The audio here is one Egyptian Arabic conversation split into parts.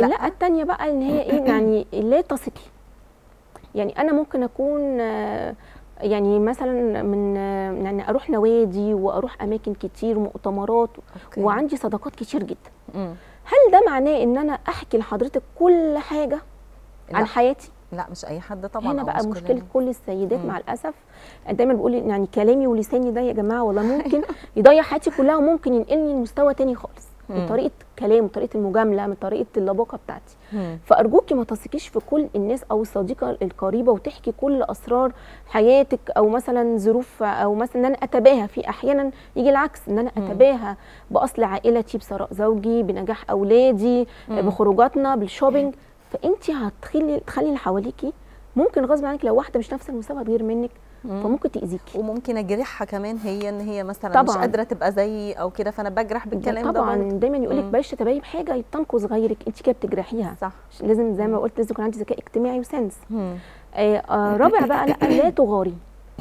لا, لا التانية بقى ان هي ايه يعني لا تثقي يعني انا ممكن اكون آه، يعني مثلا من آه، يعني اروح نوادي واروح اماكن كتير ومؤتمرات أوكي. وعندي صداقات كتير جدا مم. هل ده معناه ان انا احكي لحضرتك كل حاجه لا. عن حياتي لا مش اي حد طبعا هنا أو بقى مش مشكله كلنا. كل السيدات مم. مع الاسف دايما بقول يعني كلامي ولساني ده يا جماعه والله ممكن يضيع حياتي كلها وممكن ينقلني لمستوى تاني خالص من مم. طريقه كلام من طريقه المجامله من طريقه اللباقه بتاعتي مم. فارجوكي ما تثقيش في كل الناس او الصديقه القريبه وتحكي كل اسرار حياتك او مثلا ظروف او مثلا ان انا اتباهى في احيانا يجي العكس ان انا مم. اتباهى باصل عائلتي بثراء زوجي بنجاح اولادي مم. بخروجاتنا بالشوبينج فانت هتخلي تخلي اللي حواليكي ممكن غصب عنك لو واحده مش نفس المستوى هتغير منك مم. فممكن تاذيكي وممكن اجرحها كمان هي ان هي مثلا مش طبعاً. قادره تبقى زيي او كده فانا بجرح بالكلام ده طبعا برضه. دايما يقول لك مم. بلاش تتباهي بحاجه تنقص غيرك انت كده بتجرحيها صح لازم زي ما قلت لازم يكون عندي ذكاء اجتماعي وسنس مم. آه آه رابع بقى لا لا تغاري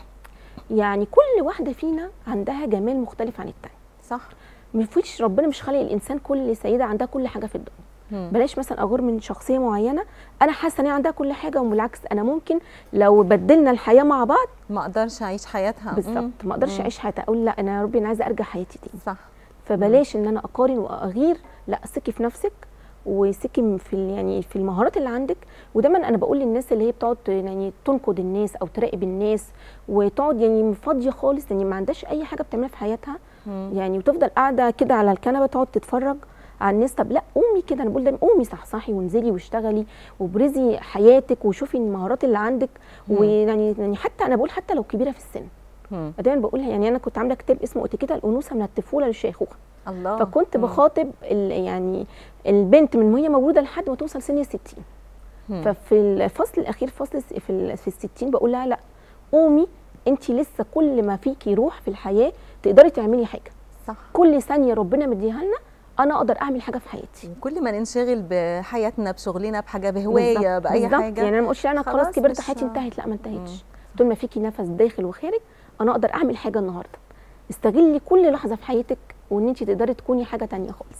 يعني كل واحده فينا عندها جمال مختلف عن التانية صح مفيش ربنا مش خالق الانسان كل سيده عندها كل حاجه في الدنيا مم. بلاش مثلا اغار من شخصيه معينه انا حاسه ان هي عندها كل حاجه وبالعكس انا ممكن لو بدلنا الحياه مع بعض ما اقدرش اعيش حياتها مم. بالظبط ما اقدرش مم. اعيش حياتي اقول لا انا يا ربي انا عايزه ارجع حياتي تاني صح فبلاش ان انا اقارن واغير لا ثقي في نفسك وثقي في ال- يعني في المهارات اللي عندك ودايما انا بقول للناس اللي هي بتقعد يعني تنقد الناس او تراقب الناس وتقعد يعني فاضيه خالص يعني ما عندهاش اي حاجه بتعملها في حياتها مم. يعني وتفضل قاعده كده على الكنبه تقعد تتفرج على الناس طب لا قومي كده انا بقول دايما قومي صحصحي وانزلي واشتغلي وابرزي حياتك وشوفي المهارات اللي عندك مم. ويعني يعني حتى انا بقول حتى لو كبيره في السن مم. دايما بقولها يعني انا كنت عامله كتاب اسمه اتيكيتا الانوثه من الطفوله للشيخوخه الله فكنت مم. بخاطب ال- يعني البنت من وهي مولوده لحد ما توصل سن الستين مم. ففي الفصل الاخير فصل الس- في ال- في الستين بقول لها لا قومي انت لسه كل ما فيكي روح في الحياه تقدري تعملي حاجه صح كل ثانيه ربنا مديها لنا انا اقدر اعمل حاجه في حياتي وكل ما ننشغل بحياتنا بشغلنا بحاجه بهوايه بالظبط- باي بالظبط. حاجه يعني انا ما قلتش انا خلاص خلاص كبرت مش- حياتي انتهت لا ما انتهتش طول ما فيكي نفس داخل وخارج انا اقدر اعمل حاجه النهارده استغلي كل لحظه في حياتك وان انت تقدري تكوني حاجه تانية خالص